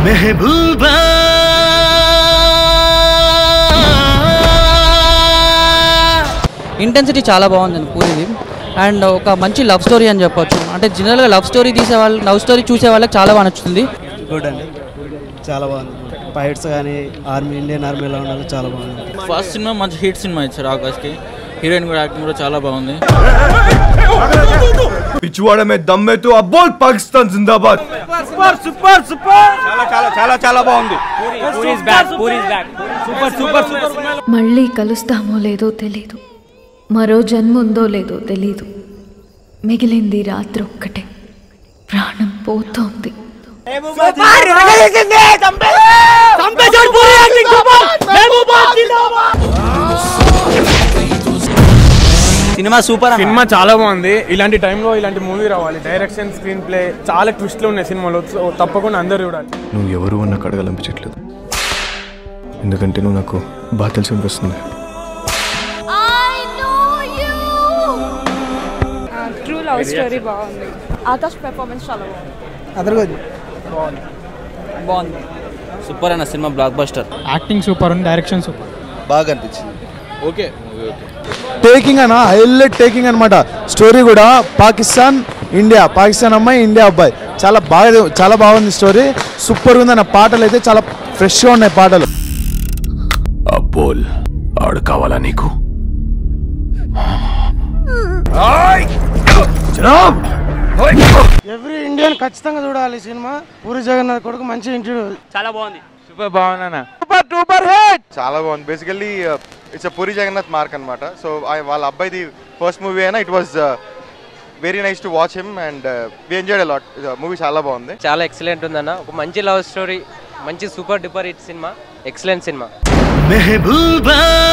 Mehbooba intensity చాలా బాగుందండి పూరిది and ఒక మంచి లవ్ స్టోరీ అని చెప్పొచ్చు అంటే జనరల్గా లవ్ స్టోరీ తీసే వాళ్ళు లవ్ స్టోరీ చూసే వాళ్ళకి చాలా బాగా నచ్చుతుంది గుడ్ అండి చాలా బాగుంది ఫైట్స్ కానీ ఆర్మీ ఇండియన్ ఆర్మీలో ఉన్నది చాలా బాగుంది ఫస్ట్ సినిమా మంచి హిట్ సినిమా ఇచ్చారు ఆకాష్కి హీరోయిన్ కూడా యాక్టింగ్ కూడా చాలా బాగుంది पिछवाड़े में दम में तो अब बोल पाकिस्तान जिंदाबाद మళ్ళీ కలుస్తామో లేదో తెలీదు మరో జన్మ ఉందో లేదో తెలీదు మిగిలింది రాత్రి ఒక్కటే ప్రాణం పోతోంది సినిమా సూపర్ సినిమా చాలా బాగుంది ఇలాంటి టైంలో ఇలాంటి మూవీ రావాలి డైరెక్షన్ స్క్రీన్ ప్లే చాలా ట్విస్ట్లు ఉన్నాయి సినిమాలో సో తప్పకుండా అందరూ చూడాలి నువ్వు ఎవరు అని నాకు అడగాలనిపించట్లేదు ఎందుకంటే నువ్వు నాకు బాగా తెలిసి అనిపిస్తుంది ట్రూ లవ్ స్టోరీ బాగుంది ఆకాష్ పెర్ఫార్మెన్స్ చాలా బాగుంది అదరగోదు బాగుంది సూపర్ అన్న cinema blockbuster acting super ఉంది డైరెక్షన్ సూపర్ బాగా అనిపించింది ఓకే టేకింగ్ అన్న హైలైట్ టేకింగ్ అనమాట స్టోరీ కూడా పాకిస్తాన్ ఇండియా పాకిస్తాన్ అమ్మాయి ఇండియా అబ్బాయి చాలా బాగా చాలా బాగుంది స్టోరీ సూపర్ ఉంది అన్న పాటలు అయితే చాలా ఫ్రెష్గా ఉన్నాయి పాటలు అబ్బోల్ ఆడు కావాలా నీకు ఎవ్రీ ఇండియన్ ఖచ్చితంగా చూడాలి సినిమా పూరి జగన్నాథ్ కొడుకు మంచి ఇంటర్వ్యూ సూపర్ బాగుందన్న చాలా బాగుంది basically it's Puri Jagannadh mark అనమాట సో వాళ్ళ అబ్బాయిది ఫస్ట్ మూవీ అయినా it was very nice to watch him and we enjoyed a lot movie చాలా బాగుంది చాలా ఎక్సలెంట్ ఉందన్న ఒక మంచి లవ్ స్టోరీ మంచి super duper hit cinema excellent cinema Mehbooba